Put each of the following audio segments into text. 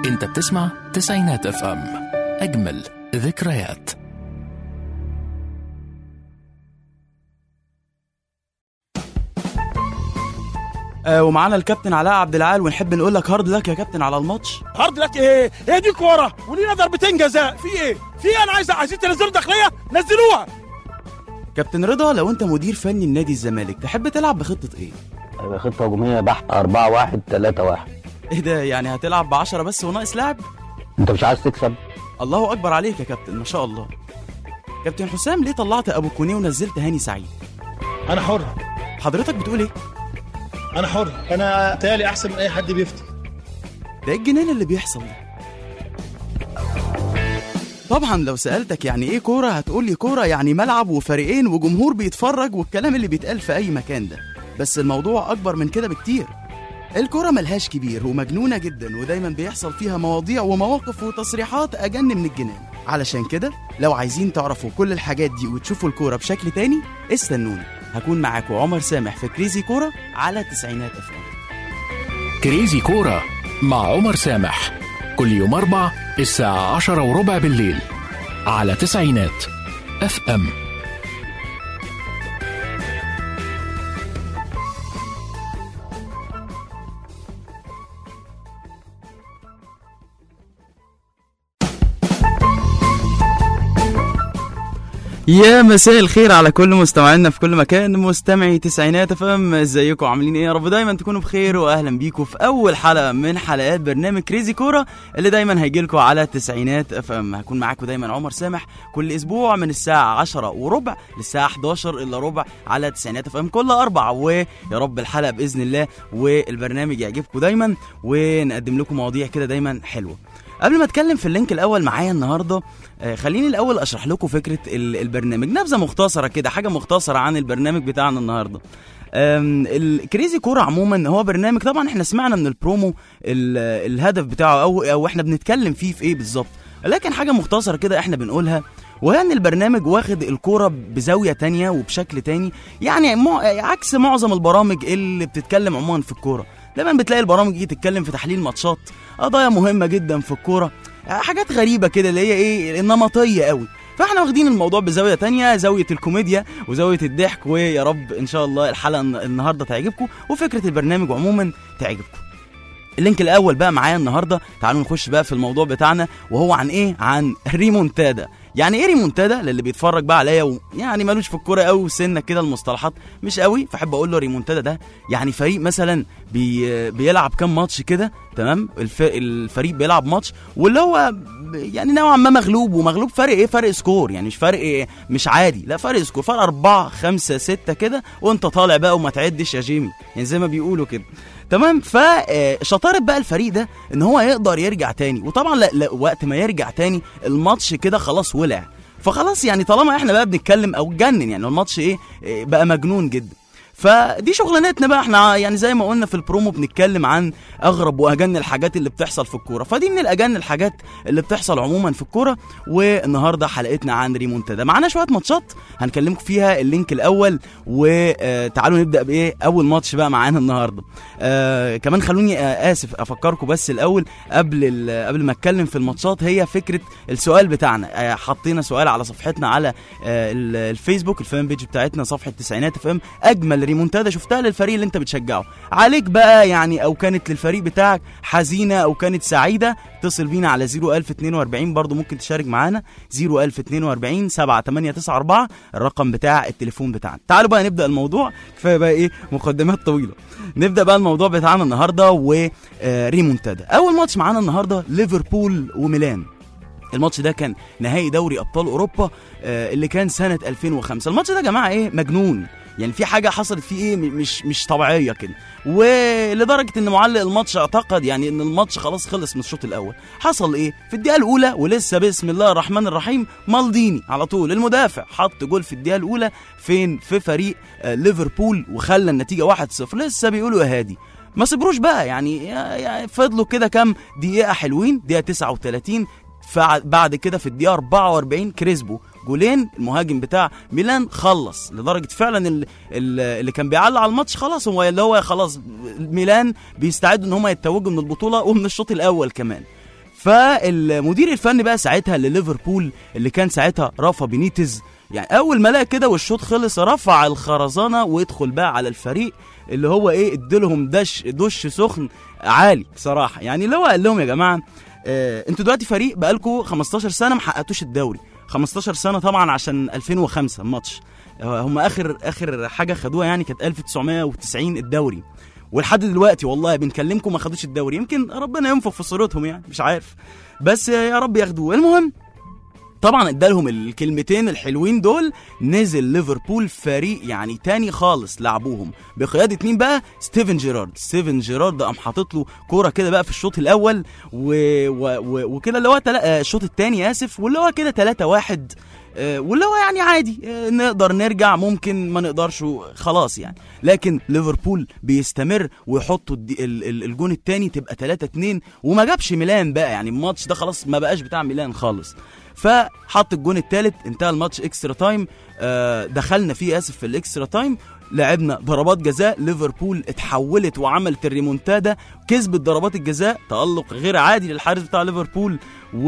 انت بتسمع تسعينات اف ام اجمل ذكريات آه ومعانا الكابتن علاء عبد العال ونحب نقول لك هارد لك يا كابتن على الماتش هارد لك ايه؟ هي دي كوره ولينا ضربتين جزاء في ايه؟ في ايه انا عايز عايزين تنزلوا داخليه نزلوها كابتن رضا لو انت مدير فني لنادي الزمالك تحب تلعب بخطه ايه هيبقى خطة هجومية بحت 4 1 3 1 ايه ده يعني هتلعب بعشرة بس وناقص لاعب انت مش عايز تكسب الله اكبر عليك يا كابتن ما شاء الله كابتن حسام ليه طلعت ابو كونيه ونزلت هاني سعيد انا حر حضرتك بتقول ايه انا حر انا تالي احسن من اي حد بيفتي ده ايه الجنان اللي بيحصل ده طبعا لو سألتك يعني ايه كورة هتقول لي كورة يعني ملعب وفريقين وجمهور بيتفرج والكلام اللي بيتقال في اي مكان ده بس الموضوع اكبر من كده بكتير الكرة ملهاش كبير ومجنونة جدا ودايما بيحصل فيها مواضيع ومواقف وتصريحات أجن من الجنان علشان كده لو عايزين تعرفوا كل الحاجات دي وتشوفوا الكورة بشكل تاني استنوني هكون معاكم عمر سامح في كريزي كورة على تسعينات أفلام كريزي كورة مع عمر سامح كل يوم أربع الساعة عشرة وربع بالليل على تسعينات اف ام يا مساء الخير على كل مستمعينا في كل مكان مستمعي تسعينات فم ازيكم عاملين ايه يا رب دايما تكونوا بخير واهلا بيكم في اول حلقه من حلقات برنامج كريزي كوره اللي دايما هيجي لكم على تسعينات اف ام هكون معاكم دايما عمر سامح كل اسبوع من الساعه 10 وربع للساعه 11 الا ربع على تسعينات اف ام كل اربع ويا رب الحلقه باذن الله والبرنامج يعجبكم دايما ونقدم لكم مواضيع كده دايما حلوه قبل ما اتكلم في اللينك الاول معايا النهارده آه، خليني الاول اشرح لكم فكره ال- البرنامج نبذه مختصره كده حاجه مختصره عن البرنامج بتاعنا النهارده أم، الكريزي كوره عموما هو برنامج طبعا احنا سمعنا من البرومو ال- الهدف بتاعه او او احنا بنتكلم فيه في ايه بالظبط لكن حاجه مختصره كده احنا بنقولها وهي ان البرنامج واخد الكوره بزاويه تانية وبشكل تاني يعني مع... عكس معظم البرامج اللي بتتكلم عموما في الكوره دايما بتلاقي البرامج دي تتكلم في تحليل ماتشات قضايا مهمه جدا في الكوره حاجات غريبه كده اللي هي ايه النمطيه قوي فاحنا واخدين الموضوع بزاويه تانية زاويه الكوميديا وزاويه الضحك ويا رب ان شاء الله الحلقه الن- النهارده تعجبكم وفكره البرنامج عموما تعجبكم اللينك الاول بقى معايا النهارده تعالوا نخش بقى في الموضوع بتاعنا وهو عن ايه عن ريمونتادا يعني ايه ريمونتادا للي بيتفرج بقى عليا ويعني مالوش في الكوره قوي وسنك كده المصطلحات مش قوي فاحب اقول له ريمونتادا ده يعني فريق مثلا بي بيلعب كام ماتش كده تمام الف... الفريق بيلعب ماتش واللي هو ب- يعني نوعا ما مغلوب ومغلوب فرق ايه فرق سكور يعني مش فرق إيه مش عادي لا فرق سكور فرق أربعة خمسة ستة كده وانت طالع بقى وما تعدش يا جيمي يعني زي ما بيقولوا كده تمام فشطاره بقى الفريق ده ان هو يقدر يرجع تاني وطبعا لا لا وقت ما يرجع تاني الماتش كده خلاص ولع فخلاص يعني طالما احنا بقى بنتكلم او اتجنن يعني الماتش ايه إيه، بقى مجنون جدا فدي شغلانتنا بقى احنا يعني زي ما قلنا في البرومو بنتكلم عن اغرب واجن الحاجات اللي بتحصل في الكوره فدي من الاجن الحاجات اللي بتحصل عموما في الكوره والنهارده حلقتنا عن ريمونتادا معانا شويه ماتشات هنكلمكم فيها اللينك الاول وتعالوا نبدا بايه اول ماتش بقى معانا النهارده آه كمان خلوني آه اسف افكركم بس الاول قبل ال- قبل ما اتكلم في الماتشات هي فكره السؤال بتاعنا آه حطينا سؤال على صفحتنا على آه ال- الفيسبوك الفان بيج بتاعتنا صفحه تسعينات اف ام اجمل ريمونتادا شفتها للفريق اللي انت بتشجعه عليك بقى يعني او كانت للفريق بتاعك حزينه او كانت سعيده اتصل بينا على 01042 برضو ممكن تشارك معانا 01042 7894 الرقم بتاع التليفون بتاعنا تعالوا بقى نبدا الموضوع كفايه بقى ايه مقدمات طويله نبدا بقى الموضوع بتاعنا النهارده وريمونتادا اول ماتش معانا النهارده ليفربول وميلان الماتش ده كان نهائي دوري ابطال اوروبا آه، اللي كان سنه 2005 الماتش ده يا جماعه ايه مجنون يعني في حاجه حصلت فيه ايه م- مش مش طبيعيه كده ولدرجه ان معلق الماتش اعتقد يعني ان الماتش خلاص خلص من الشوط الاول حصل ايه في الدقيقه الاولى ولسه بسم الله الرحمن الرحيم مالديني على طول المدافع حط جول في الدقيقه الاولى فين في فريق آه، ليفربول وخلى النتيجه 1-0 لسه بيقولوا يا هادي ما صبروش بقى يعني يعني فضلوا كده كام دقيقه حلوين دقيقه 39 فع- بعد كده في الدقيقه 44 كريسبو جولين المهاجم بتاع ميلان خلص لدرجه فعلا ال- ال- اللي كان بيعلق على الماتش خلاص هو اللي هو خلاص ميلان بيستعدوا ان هم يتوجوا من البطوله ومن الشوط الاول كمان فالمدير الفني بقى ساعتها لليفربول اللي كان ساعتها رافا بينيتز يعني اول ما لقى كده والشوط خلص رفع الخرزانه ويدخل بقى على الفريق اللي هو ايه اديلهم دش دش سخن عالي بصراحه يعني اللي هو قال لهم يا جماعه آه انتوا دلوقتي فريق بقالكم 15 سنه ما حققتوش الدوري 15 سنه طبعا عشان 2005 الماتش آه، هم اخر اخر حاجه خدوها يعني كانت 1990 الدوري ولحد دلوقتي والله بنكلمكم ما خدوش الدوري يمكن ربنا ينفخ في صورتهم يعني مش عارف بس يا رب ياخدوه المهم طبعا ادالهم الكلمتين الحلوين دول نزل ليفربول فريق يعني تاني خالص لعبوهم بقياده مين بقى ستيفن جيرارد ستيفن جيرارد قام حاطط له كوره كده بقى في الشوط الاول و... و... و... وكده اللي هو تل... آه، الشوط الثاني اسف واللي هو كده 3 1 واللي هو يعني عادي آه، نقدر نرجع ممكن ما نقدرش خلاص يعني لكن ليفربول بيستمر ويحطوا الد- ال- ال- الجون الثاني تبقى 3 2 وما جابش ميلان بقى يعني الماتش ده خلاص ما بقاش بتاع ميلان خالص فحط الجون الثالث انتهى الماتش اكسترا تايم آه، دخلنا فيه اسف في الاكسترا تايم لعبنا ضربات جزاء ليفربول اتحولت وعملت الريمونتادا كسبت ضربات الجزاء تألق غير عادي للحارس بتاع ليفربول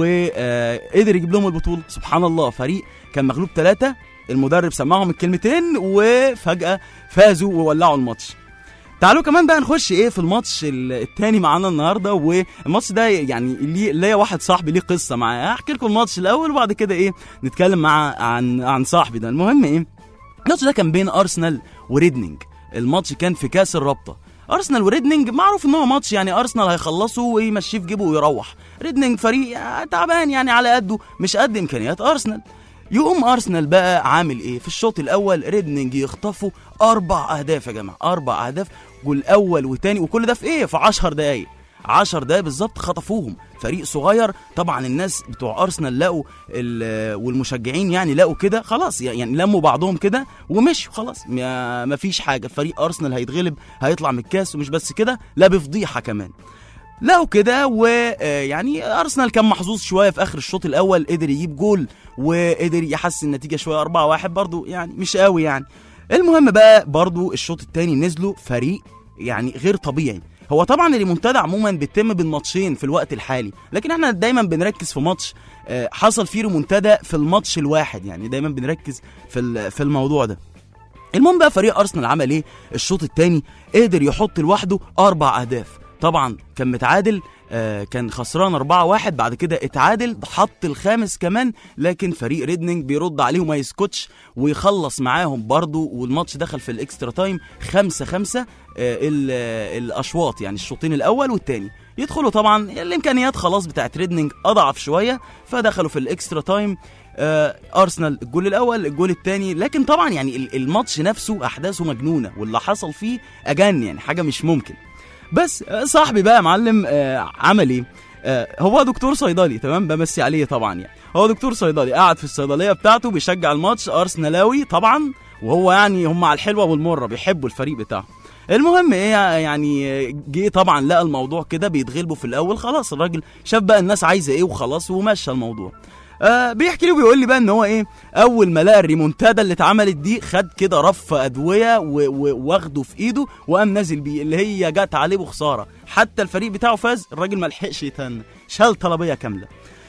وقدر يجيب لهم البطولة سبحان الله فريق كان مغلوب ثلاثة المدرب سمعهم الكلمتين وفجأة فازوا وولعوا الماتش تعالوا كمان بقى نخش ايه في الماتش ال- التاني معانا النهارده والماتش ده يعني ليه ليا واحد صاحبي ليه قصه معاه احكي لكم الماتش الاول وبعد كده ايه نتكلم مع عن عن صاحبي ده المهم ايه الماتش ده كان بين ارسنال وريدنينج الماتش كان في كاس الرابطه ارسنال وريدنينج معروف ان هو ماتش يعني ارسنال هيخلصوا ويمشيه في جيبه ويروح ريدنينج فريق تعبان يعني على قده مش قد امكانيات ارسنال يقوم ارسنال بقى عامل ايه في الشوط الاول ريدنينج يخطفوا اربع اهداف يا جماعه اربع اهداف جول اول وتاني وكل ده في ايه في 10 دقايق 10 دقايق بالظبط خطفوهم فريق صغير طبعا الناس بتوع ارسنال لقوا ال- والمشجعين يعني لقوا كده خلاص يعني لموا بعضهم كده ومشوا خلاص ما ما فيش حاجه فريق ارسنال هيتغلب هيطلع من الكاس ومش بس كده لا بفضيحه كمان لقوا كده ويعني ارسنال كان محظوظ شويه في اخر الشوط الاول قدر يجيب جول وقدر يحسن النتيجه شويه 4 1 برضو يعني مش قوي يعني المهم بقى برضو الشوط الثاني نزلوا فريق يعني غير طبيعي هو طبعا الريمونتادا عموما بتتم بالماتشين في الوقت الحالي لكن احنا دايما بنركز في ماتش آه، حصل فيه ريمونتادا في الماتش الواحد يعني دايما بنركز في ال- في الموضوع ده المهم بقى فريق ارسنال عمل ايه الشوط الثاني قدر يحط لوحده اربع اهداف طبعا كان متعادل آه كان خسران 4 1 بعد كده اتعادل حط الخامس كمان لكن فريق ريدنينج بيرد عليه وما يسكتش ويخلص معاهم برضو والماتش دخل في الاكسترا تايم 5 5 آه ال- آه، الاشواط يعني الشوطين الاول والثاني يدخلوا طبعا الامكانيات خلاص بتاعت ريدنينج اضعف شويه فدخلوا في الاكسترا تايم آه، ارسنال الجول الاول الجول الثاني لكن طبعا يعني ال- الماتش نفسه احداثه مجنونه واللي حصل فيه اجن يعني حاجه مش ممكن بس آه، صاحبي بقى يا معلم آه، عمل ايه آه، هو دكتور صيدلي تمام بمسي عليه طبعا يعني هو دكتور صيدلي قاعد في الصيدليه بتاعته بيشجع الماتش ارسنالاوي طبعا وهو يعني هم على الحلوه والمره بيحبوا الفريق بتاعهم المهم ايه يعني جه طبعا لقى الموضوع كده بيتغلبوا في الاول خلاص الراجل شاف بقى الناس عايزه ايه وخلاص ومشى الموضوع آه بيحكي لي وبيقول لي بقى ان هو ايه اول ما لقى الريمونتادا اللي اتعملت دي خد كده رف ادويه و- و- واخده في ايده وقام نازل بيه اللي هي جت عليه بخساره حتى الفريق بتاعه فاز الراجل ما لحقش يتهنى شال طلبيه كامله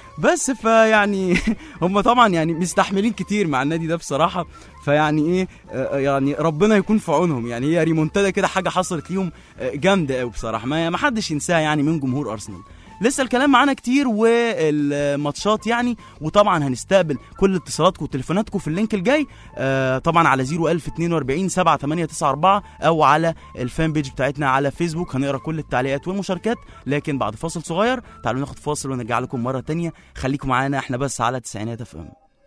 بس فيعني هم طبعا يعني مستحملين كتير مع النادي ده بصراحه فيعني ايه آه، يعني ربنا يكون في عونهم يعني هي ريمونتادا كده حاجه حصلت ليهم آه، جامده قوي بصراحه ما ما حدش ينساها يعني من جمهور ارسنال لسه الكلام معانا كتير والماتشات يعني وطبعا هنستقبل كل اتصالاتكم وتليفوناتكم في اللينك الجاي آه طبعا على 01042 7894 او على الفان بيج بتاعتنا على فيسبوك هنقرا كل التعليقات والمشاركات لكن بعد فاصل صغير تعالوا ناخد فاصل ونرجع لكم مره تانية خليكم معانا احنا بس على تسعينات اف ام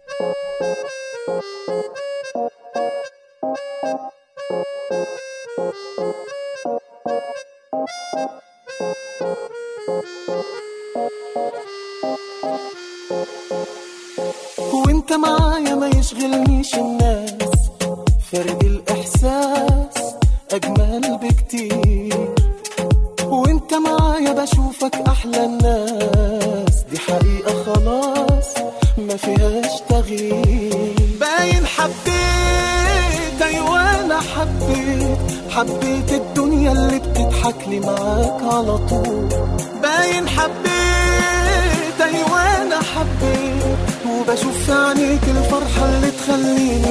وانت معايا ما يشغلنيش الناس فرد الاحساس اجمل بكتير وانت معايا بشوفك احلى الناس دي حقيقة خلاص ما فيهاش تغيير باين حبيت ايوه انا حبيت حبيت الدنيا اللي بتضحك لي معاك على طول باين حبيت ايوه انا حبيت وبشوف في عينيك الفرحة اللي تخليني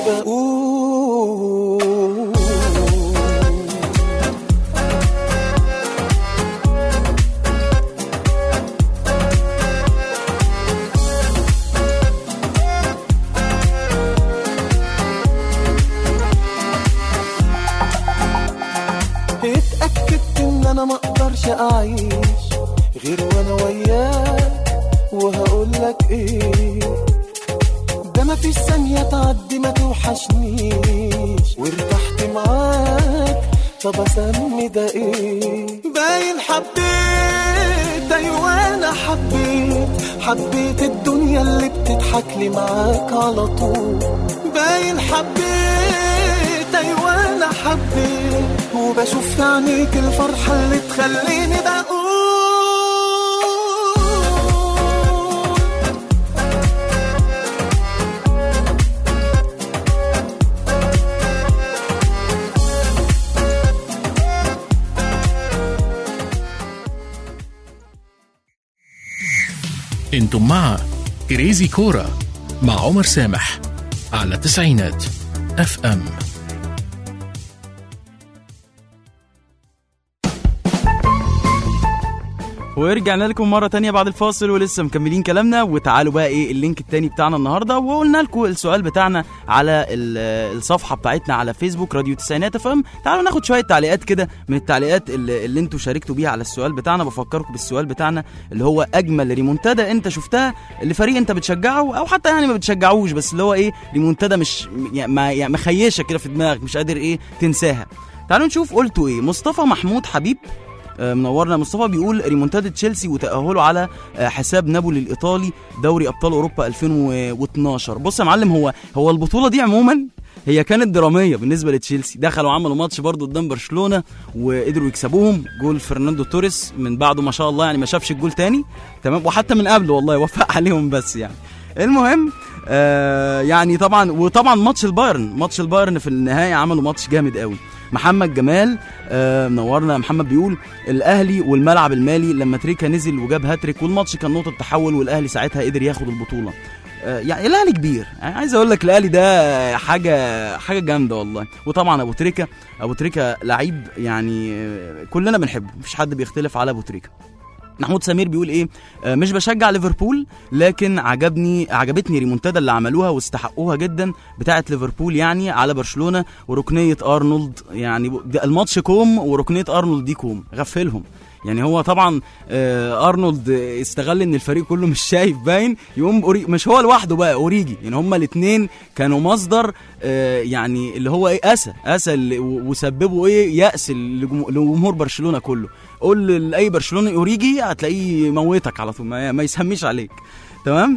بقول اتأكدت ان انا ما اقدرش اعيش غير وانا وياك وهقولك ايه ده ما فيش ثانية تعدي ما توحشنيش وارتحت معاك طب اسمي ده ايه باين حبيت ايوه انا حبيت حبيت الدنيا اللي بتضحك لي معاك على طول باين حبيت ايوه انا حبيت وبشوف في عينيك الفرحة اللي تخليني بقول انتم مع كريزي كورة مع عمر سامح على تسعينات اف ام ورجعنا لكم مرة تانية بعد الفاصل ولسه مكملين كلامنا وتعالوا بقى ايه اللينك التاني بتاعنا النهاردة وقلنا لكم السؤال بتاعنا على ال- الصفحة بتاعتنا على فيسبوك راديو تسعينات فم تعالوا ناخد شوية تعليقات كده من التعليقات اللي, اللي انتوا شاركتوا بيها على السؤال بتاعنا بفكركم بالسؤال بتاعنا اللي هو اجمل ريمونتادا انت شفتها لفريق انت بتشجعه او حتى يعني ما بتشجعوش بس اللي هو ايه ريمونتادا مش يعني ما- يعني مخيشة كده في دماغك مش قادر ايه تنساها تعالوا نشوف قلتوا ايه مصطفى محمود حبيب آه، منورنا مصطفى بيقول ريمونتادا تشيلسي وتأهله على آه، حساب نابولي الإيطالي دوري أبطال أوروبا 2012 بص يا معلم هو هو البطولة دي عموما هي كانت درامية بالنسبة لتشيلسي دخلوا عملوا ماتش برضه قدام برشلونة وقدروا يكسبوهم جول فرناندو توريس من بعده ما شاء الله يعني ما شافش الجول تاني تمام وحتى من قبله والله وفق عليهم بس يعني المهم آه يعني طبعا وطبعا ماتش البايرن ماتش البايرن في النهايه عملوا ماتش جامد قوي محمد جمال آه منورنا محمد بيقول الاهلي والملعب المالي لما تريكا نزل وجاب هاتريك والماتش كان نقطه تحول والاهلي ساعتها قدر ياخد البطوله آه يعني الاهلي كبير يعني عايز اقول لك الاهلي ده حاجه حاجه جامده والله وطبعا ابو تريكه ابو تريكه لعيب يعني آه، كلنا بنحبه مفيش حد بيختلف على ابو تريكه محمود سمير بيقول ايه آه مش بشجع ليفربول لكن عجبني عجبتني ريمونتادا اللي عملوها واستحقوها جدا بتاعه ليفربول يعني على برشلونه وركنيه ارنولد يعني ب- ده الماتش كوم وركنيه ارنولد دي كوم غفلهم يعني هو طبعا آه ارنولد استغل ان الفريق كله مش شايف باين يقوم أوري مش هو لوحده بقى اوريجي يعني هما الاثنين كانوا مصدر آه يعني اللي هو ايه اسى اسى اللي- و- وسببوا ايه ياس لجمهور لجمهور برشلونه كله قول لاي برشلوني اوريجي هتلاقيه يموتك على طول ما, ما يسميش عليك تمام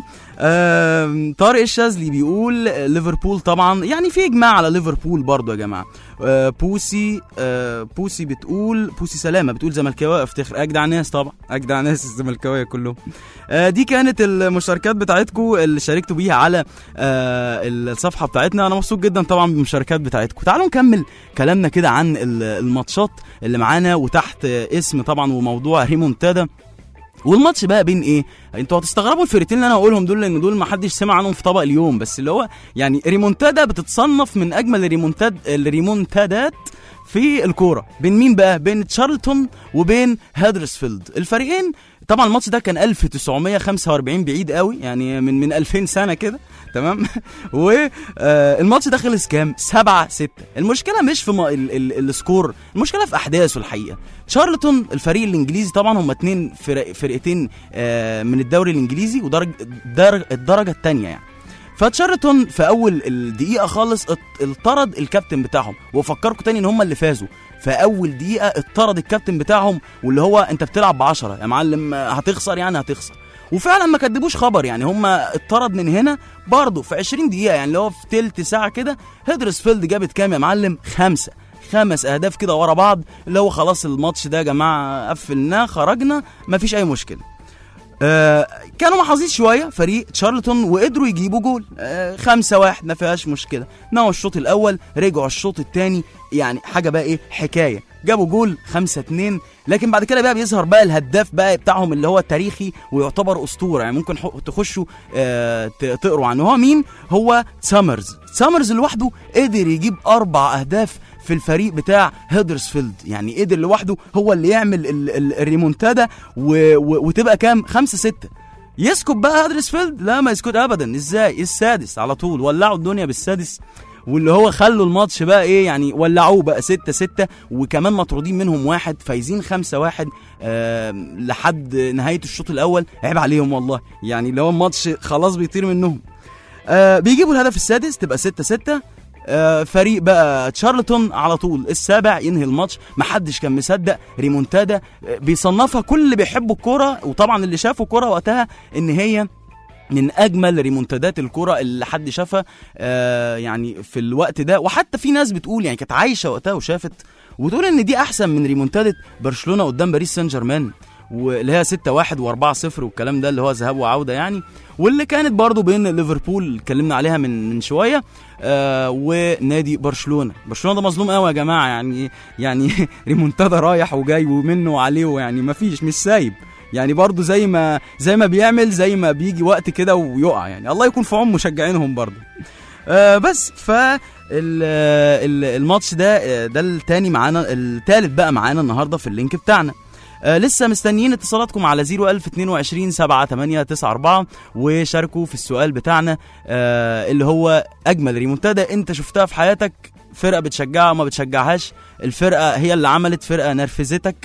آم، طارق الشاذلي بيقول آه، ليفربول طبعا يعني في اجماع على ليفربول برضو يا جماعه آه، بوسي آه، بوسي بتقول بوسي سلامه بتقول زملكاويه افتخر اجدع ناس طبعا اجدع ناس الزملكاويه كلهم آه، دي كانت المشاركات بتاعتكم اللي شاركتوا بيها على آه، الصفحه بتاعتنا انا مبسوط جدا طبعا بالمشاركات بتاعتكم تعالوا نكمل كلامنا كده عن ال- الماتشات اللي معانا وتحت آه، اسم طبعا وموضوع ريمونتادا والماتش بقى بين ايه انتوا هتستغربوا الفرقتين اللي انا هقولهم دول لان دول ما حدش سمع عنهم في طبق اليوم بس اللي هو يعني ريمونتادا بتتصنف من اجمل الريمونتاد الريمونتادات في الكوره بين مين بقى بين تشارلتون وبين هادرسفيلد الفريقين طبعا الماتش ده كان 1945 بعيد قوي يعني من من 2000 سنه كده تمام والماتش ده خلص كام 7 6 المشكله مش في ما ال ال السكور المشكله في احداثه الحقيقه شارلتون الفريق الانجليزي طبعا هم اتنين فرق فرقتين آه، من الدوري الانجليزي ودرج درج الدرجه الثانيه يعني فتشارلتون في اول الدقيقه خالص ات- اطرد الكابتن بتاعهم وفكركم تاني ان هم اللي فازوا في اول دقيقه اطرد الكابتن بتاعهم واللي هو انت بتلعب بعشرة يا معلم آه، هتخسر يعني هتخسر وفعلا ما كدبوش خبر يعني هم اتطرد من هنا برضه في 20 دقيقه يعني اللي هو في تلت ساعه كده هيدرسفيلد جابت كام يا معلم خمسه خمس اهداف كده ورا بعض اللي هو خلاص الماتش ده يا جماعه قفلناه خرجنا مفيش اي مشكله آه كانوا محظوظين شويه فريق تشارلتون وقدروا يجيبوا جول آه خمسة واحد ما فيهاش مشكله نهوا الشوط الاول رجعوا الشوط الثاني يعني حاجه بقى ايه حكايه جابوا جول خمسة اتنين لكن بعد كده بقى بيظهر بقى الهداف بقى بتاعهم اللي هو التاريخي ويعتبر اسطوره يعني ممكن حق- تخشوا آه ت- تقروا عنه هو مين هو سامرز سامرز لوحده قدر يجيب اربع اهداف في الفريق بتاع هيدرسفيلد يعني قدر لوحده هو اللي يعمل ال- ال- الريمونتادا و- و- وتبقى كام خمسة ستة يسكت بقى هدرسفيلد لا ما يسكت ابدا ازاي السادس على طول ولعوا الدنيا بالسادس واللي هو خلوا الماتش بقى ايه يعني ولعوه بقى ستة ستة وكمان مطرودين منهم واحد فايزين خمسة واحد آه لحد نهاية الشوط الأول عيب عليهم والله يعني اللي هو الماتش خلاص بيطير منهم آه بيجيبوا الهدف السادس تبقى ستة ستة آه فريق بقى تشارلتون على طول السابع ينهي الماتش محدش كان مصدق ريمونتادا آه، بيصنفها كل اللي بيحبوا الكوره وطبعا اللي شافوا الكوره وقتها ان هي من اجمل ريمونتادات الكره اللي حد شافها آه يعني في الوقت ده وحتى في ناس بتقول يعني كانت عايشه وقتها وشافت وتقول ان دي احسن من ريمونتاده برشلونه قدام باريس سان جيرمان واللي هي 6 1 و4 0 والكلام ده اللي هو ذهاب وعوده يعني واللي كانت برضو بين ليفربول اتكلمنا عليها من من شويه آه ونادي برشلونه برشلونه ده مظلوم قوي يا جماعه يعني يعني ريمونتادا رايح وجاي ومنه وعليه يعني ما فيش مش سايب يعني برضو زي ما زي ما بيعمل زي ما بيجي وقت كده ويقع يعني الله يكون في عون مشجعينهم برضو آه بس ف ال- ال- الماتش ده آه، ده التاني معانا التالت بقى معانا النهارده في اللينك بتاعنا آه لسه مستنيين اتصالاتكم على 01022 7894 وشاركوا في السؤال بتاعنا آه اللي هو اجمل ريمونتادا انت شفتها في حياتك فرقه بتشجعها وما بتشجعهاش الفرقه هي اللي عملت فرقه نرفزتك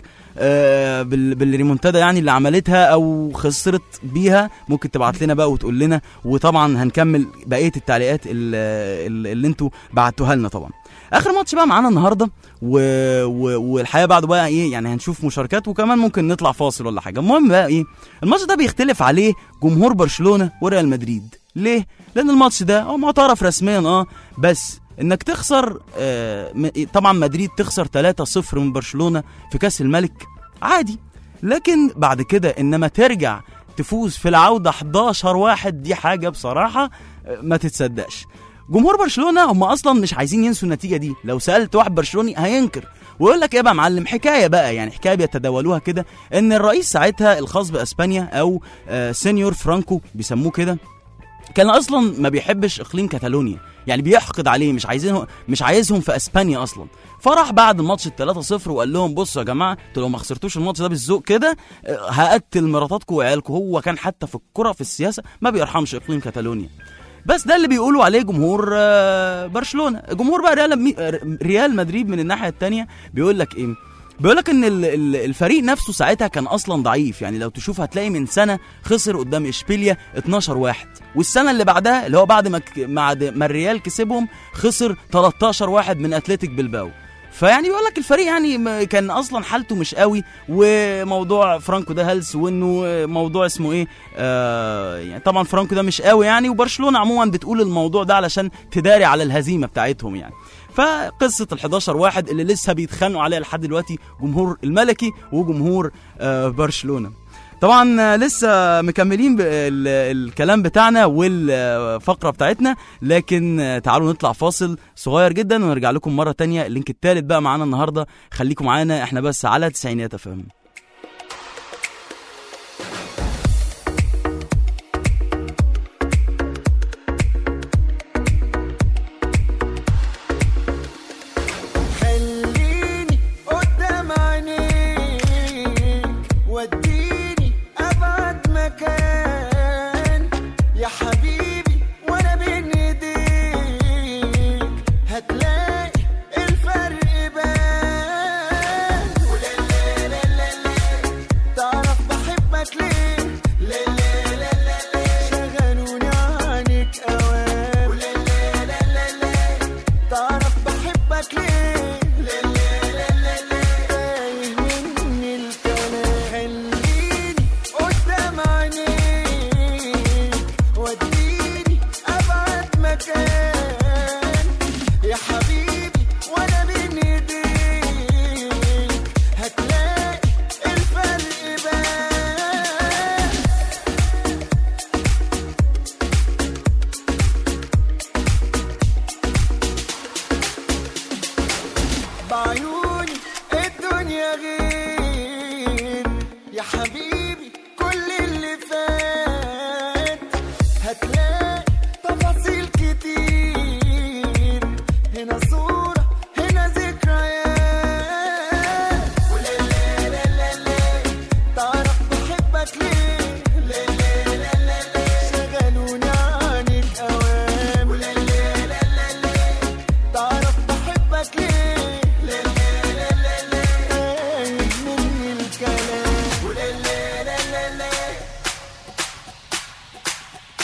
آه، بال- بالريمونتادا يعني اللي عملتها او خسرت بيها ممكن تبعت لنا بقى وتقول لنا وطبعا هنكمل بقيه التعليقات ال- ال- اللي انتوا بعتوها لنا طبعا اخر ماتش بقى معانا النهارده و... و... والحقيقه بعده بقى ايه يعني هنشوف مشاركات وكمان ممكن نطلع فاصل ولا حاجه المهم بقى ايه الماتش ده بيختلف عليه جمهور برشلونه وريال مدريد ليه لان الماتش ده هو معترف رسميا اه بس انك تخسر آه م- طبعا مدريد تخسر 3-0 من برشلونه في كاس الملك عادي لكن بعد كده انما ترجع تفوز في العوده 11 واحد دي حاجه بصراحه آه، ما تتصدقش جمهور برشلونه هم اصلا مش عايزين ينسوا النتيجه دي لو سالت واحد برشلوني هينكر ويقول لك ايه بقى يا معلم حكايه بقى يعني حكايه بيتداولوها كده ان الرئيس ساعتها الخاص باسبانيا او آه سينيور فرانكو بيسموه كده كان اصلا ما بيحبش اقليم كاتالونيا يعني بيحقد عليه مش عايزينه مش عايزهم في اسبانيا اصلا فراح بعد الماتش ال 3-0 وقال لهم بصوا يا جماعه انتوا لو ما خسرتوش الماتش ده بالذوق كده آه، هقتل مراتاتكم وعيالكم هو كان حتى في الكره في السياسه ما بيرحمش اقليم كاتالونيا بس ده اللي بيقولوا عليه جمهور آه، برشلونه جمهور بقى ريال مي- ريال مدريد من الناحيه الثانيه بيقول لك ايه بيقول لك ان ال- ال- الفريق نفسه ساعتها كان اصلا ضعيف يعني لو تشوف هتلاقي من سنه خسر قدام اشبيليا 12 واحد والسنه اللي بعدها اللي هو بعد ما ك- بعد ما الريال كسبهم خسر 13 واحد من اتلتيك بلباو فيعني بيقول لك الفريق يعني م- كان اصلا حالته مش قوي وموضوع فرانكو ده هلس وانه موضوع اسمه ايه آه يعني طبعا فرانكو ده مش قوي يعني وبرشلونه عموما بتقول الموضوع ده علشان تداري على الهزيمه بتاعتهم يعني فقصه ال 11 واحد اللي لسه بيتخانقوا عليها لحد دلوقتي جمهور الملكي وجمهور آه برشلونه طبعا آه، لسه مكملين بال- الكلام بتاعنا والفقره بتاعتنا لكن آه، تعالوا نطلع فاصل صغير جدا ونرجع لكم مره تانية اللينك التالت بقى معانا النهارده خليكم معانا احنا بس على تسعينات فهم خليني قدام عينيك وديني ابعد مكان يا حبيبي وانا بين ايديك هتلاقي الفرق بان ولا لا لا لا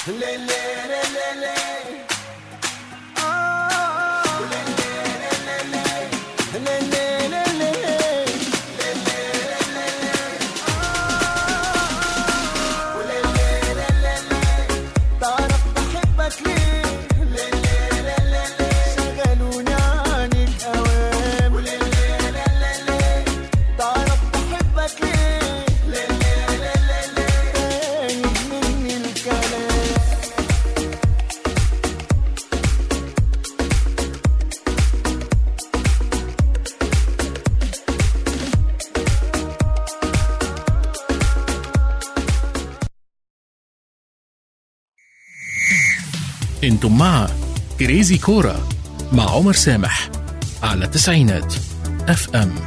تعرف بحبك ليه شغلوني عنك اوام تعرف بحبك ليه تايه مني الكلام انتم مع كريزي كورة مع عمر سامح على تسعينات اف ام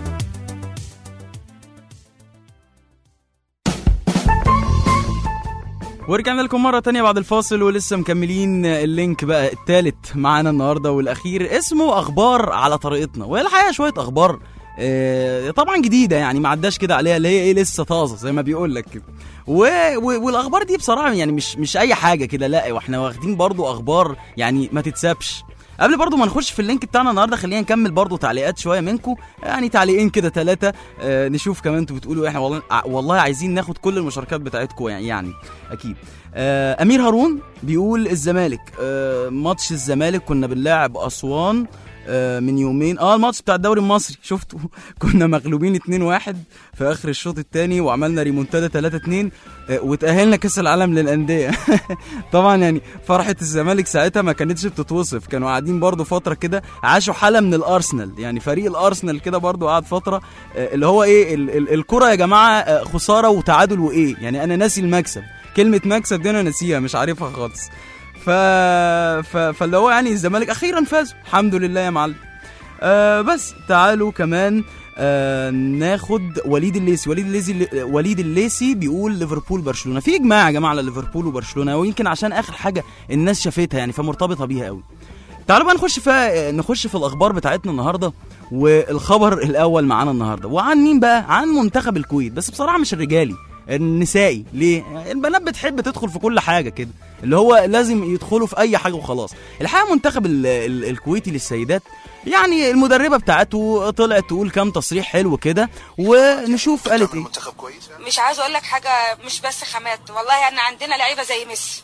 ورجعنا لكم مرة تانية بعد الفاصل ولسه مكملين اللينك بقى التالت معانا النهاردة والأخير اسمه أخبار على طريقتنا وهي الحقيقة شوية أخبار آه، طبعا جديدة يعني ما عداش كده عليها اللي هي ايه لسه طازة زي ما بيقول لك كده و... و... والأخبار دي بصراحة يعني مش مش أي حاجة كده لا واحنا واخدين برضو أخبار يعني ما تتسابش قبل برضو ما نخش في اللينك بتاعنا النهارده خلينا نكمل برضو تعليقات شويه منكم يعني تعليقين كده ثلاثه آه نشوف كمان انتوا بتقولوا إيه. احنا والله ع- والله عايزين ناخد كل المشاركات بتاعتكم يعني, يعني اكيد آه امير هارون بيقول الزمالك آه ماتش الزمالك كنا بنلاعب اسوان آه من يومين اه الماتش بتاع الدوري المصري شفتوا كنا مغلوبين 2-1 في اخر الشوط الثاني وعملنا ريمونتادا 3-2 آه وتاهلنا كاس العالم للانديه طبعا يعني فرحه الزمالك ساعتها ما كانتش بتتوصف كانوا قاعدين برضو فتره كده عاشوا حاله من الارسنال يعني فريق الارسنال كده برضو قعد فتره آه اللي هو ايه ال- ال- الكره يا جماعه آه خساره وتعادل وايه يعني انا ناسي المكسب كلمه مكسب دي انا ناسيها مش عارفها خالص ف... ف... فاللي هو يعني الزمالك اخيرا فازوا الحمد لله يا معلم آه بس تعالوا كمان آه ناخد وليد الليسي وليد الليسي وليد الليسي بيقول ليفربول برشلونه في اجماع يا جماعه على ليفربول وبرشلونه ويمكن عشان اخر حاجه الناس شافتها يعني فمرتبطه بيها قوي تعالوا بقى نخش في نخش في الاخبار بتاعتنا النهارده والخبر الاول معانا النهارده وعن مين بقى عن منتخب الكويت بس بصراحه مش الرجالي النسائي ليه البنات بتحب تدخل في كل حاجه كده اللي هو لازم يدخلوا في اي حاجه وخلاص الحقيقه منتخب ال ال الكويتي للسيدات يعني المدربه بتاعته طلعت تقول كام تصريح حلو كده ونشوف قالت ايه مش عايز اقول لك حاجه مش بس خامات والله احنا عندنا لعيبه زي ميسي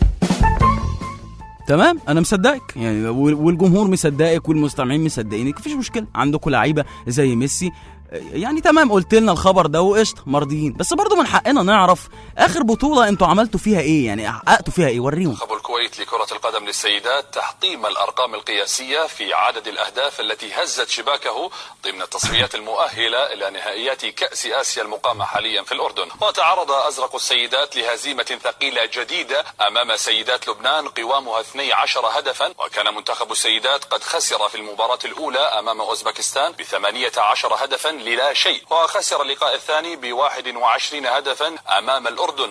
تمام انا مصدقك يعني وال- والجمهور مصدقك والمستمعين مصدقينك مفيش مشكله عندكم لعيبه زي ميسي يعني تمام قلت لنا الخبر ده وقشطه مرضيين بس برضو من حقنا نعرف اخر بطوله انتوا عملتوا فيها ايه يعني حققتوا فيها ايه وريهم منتخب الكويت لكرة القدم للسيدات تحطيم الأرقام القياسية في عدد الأهداف التي هزت شباكه ضمن التصفيات المؤهلة إلى نهائيات كأس آسيا المقامة حاليا في الأردن وتعرض أزرق السيدات لهزيمة ثقيلة جديدة أمام سيدات لبنان قوامها 12 هدفا وكان منتخب السيدات قد خسر في المباراة الأولى أمام أوزبكستان ب 18 هدفا للا شيء وخسر اللقاء الثاني ب 21 هدفا أمام الأردن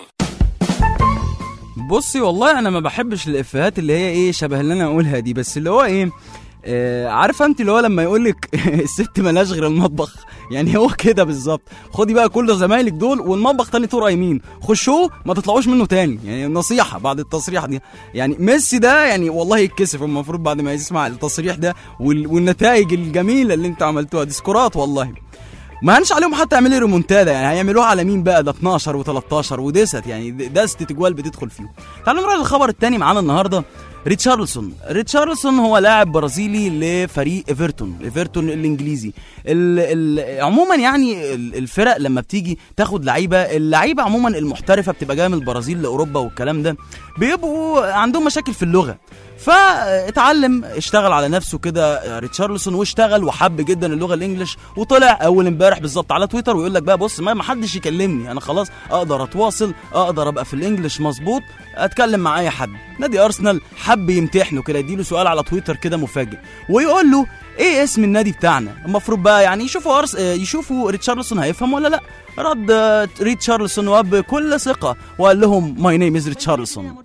بصي والله انا ما بحبش الافيهات اللي هي ايه شبه اللي انا اقولها دي بس اللي هو ايه آه عارفه انت اللي هو لما يقول لك الست ملاش غير المطبخ يعني هو كده بالظبط خدي بقى كل زمايلك دول والمطبخ تاني طور يمين خشوه ما تطلعوش منه تاني يعني نصيحه بعد التصريح دي يعني ميسي ده يعني والله يتكسف المفروض بعد ما يسمع التصريح ده وال- والنتائج الجميله اللي انت عملتوها دي سكورات والله ما هنش عليهم حتى يعملوا ريمونتادا يعني هيعملوها على مين بقى ده 12 و13 ودست يعني دست تجوال بتدخل فيهم تعالوا نروح للخبر الثاني معانا النهارده ريتشارلسون ريتشارلسون هو لاعب برازيلي لفريق ايفرتون ايفرتون الانجليزي ال ال عموما يعني ال- الفرق لما بتيجي تاخد لعيبه اللعيبه عموما المحترفه بتبقى جايه من البرازيل لاوروبا والكلام ده بيبقوا عندهم مشاكل في اللغه فاتعلم اشتغل على نفسه كده ريتشارلسون واشتغل وحب جدا اللغه الانجليش وطلع اول امبارح بالظبط على تويتر ويقول لك بقى بص ما ما حدش يكلمني انا خلاص اقدر اتواصل اقدر ابقى في الانجليش مظبوط اتكلم مع اي حد نادي ارسنال حب يمتحنه كده يديله سؤال على تويتر كده مفاجئ ويقول له ايه اسم النادي بتاعنا المفروض بقى يعني يشوفوا أرس... آه، يشوفوا ريتشارلسون هيفهم ولا لا رد آه، ريتشارلسون وبكل ثقه وقال لهم ماي نيم از ريتشارلسون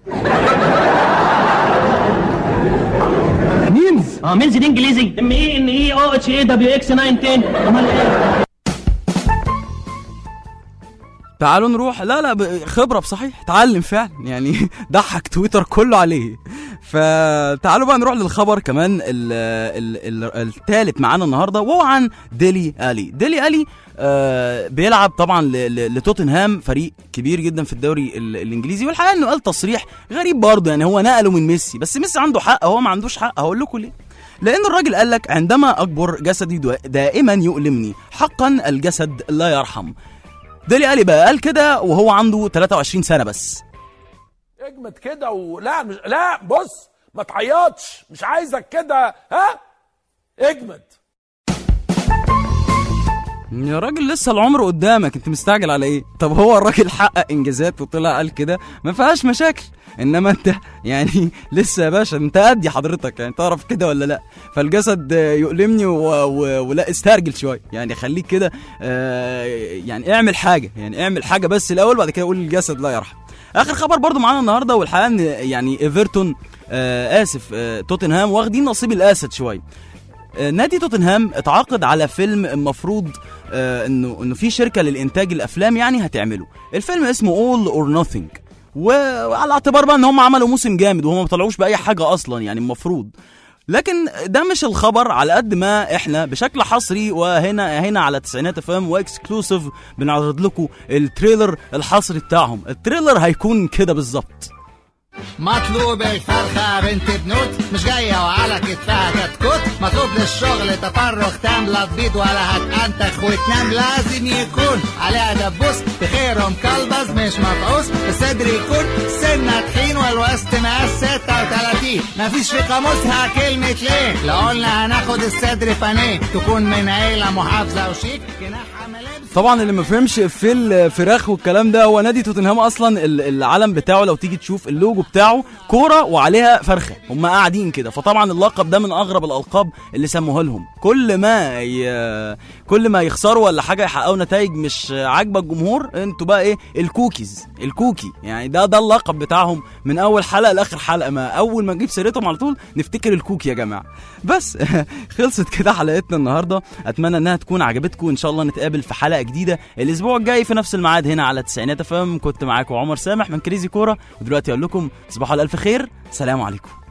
مينز اه مينز دي انجليزي ام اي ان اي او اتش اي دبليو اكس 910 امال ايه تعالوا نروح لا لا ب- خبره بصحيح اتعلم فعلا يعني ضحك تويتر كله عليه فتعالوا بقى نروح للخبر كمان ال- ال- ال- الثالث معانا النهارده وهو عن ديلي الي ديلي الي آه بيلعب طبعا ل- ل- لتوتنهام فريق كبير جدا في الدوري ال- الانجليزي والحقيقه انه قال تصريح غريب برضه يعني هو نقله من ميسي بس ميسي عنده حق هو ما عندوش حق هقول لكم ليه لأن الراجل قال لك عندما أكبر جسدي دو- دائما يؤلمني حقا الجسد لا يرحم ديلي الي بقى قال كده وهو عنده 23 سنة بس اجمد كده ولا مش لا بص ما تعيطش مش عايزك كده ها اجمد يا راجل لسه العمر قدامك انت مستعجل على ايه طب هو الراجل حقق انجازات وطلع قال كده ما فيهاش مشاكل انما انت يعني لسه يا باشا انت قدي حضرتك يعني تعرف كده ولا لا فالجسد يؤلمني و... و... ولا استرجل شويه يعني خليك كده آه يعني اعمل حاجه يعني اعمل حاجه بس الاول بعد كده قول الجسد لا يرحم اخر خبر برضو معانا النهارده والحقيقه ان يعني ايفرتون آه اسف آه توتنهام واخدين نصيب الاسد شويه آه، نادي توتنهام اتعاقد على فيلم المفروض آه، انه انه في شركه للانتاج الافلام يعني هتعمله الفيلم اسمه اول اور نوثينج وعلى اعتبار بقى ان هم عملوا موسم جامد وهم ما طلعوش باي حاجه اصلا يعني المفروض لكن ده مش الخبر على قد ما احنا بشكل حصري وهنا هنا على تسعينات اف ام واكسكلوسيف بنعرض لكم التريلر الحصري بتاعهم التريلر هيكون كده بالظبط مطلوب الفرخة بنت بنوت مش جاية وعلى كتفها كتكوت مطلوب للشغل تفرغ تام لا تبيض ولا هتأنتخ وتنام لازم يكون عليها دبوس بخيرهم كلبز مش مفعوس الصدر يكون سنة تخين والوسط مقاس 36 مفيش في قاموسها كلمة ليه لو قلنا هناخد الصدر فانيه تكون من عيلة محافظة وشيك جناحها ملابس طبعا اللي ما فهمش في الفراخ والكلام ده هو نادي توتنهام اصلا ال- العلم بتاعه لو تيجي تشوف اللوجو بتاعه كوره وعليها فرخه هم قاعدين كده فطبعا اللقب ده من اغرب الالقاب اللي سموها لهم كل ما ي... كل ما يخسروا ولا حاجه يحققوا نتائج مش عاجبه الجمهور انتوا بقى ايه الكوكيز الكوكي يعني ده ده اللقب بتاعهم من اول حلقه لاخر حلقه ما اول ما نجيب سيرتهم على طول نفتكر الكوكي يا جماعه بس خلصت كده حلقتنا النهارده اتمنى انها تكون عجبتكم ان شاء الله نتقابل في حلقه جديده الاسبوع الجاي في نفس الميعاد هنا على تسعينات افهم كنت معاكم عمر سامح من كريزي كوره ودلوقتي اقول لكم تصبحوا على الف خير سلام عليكم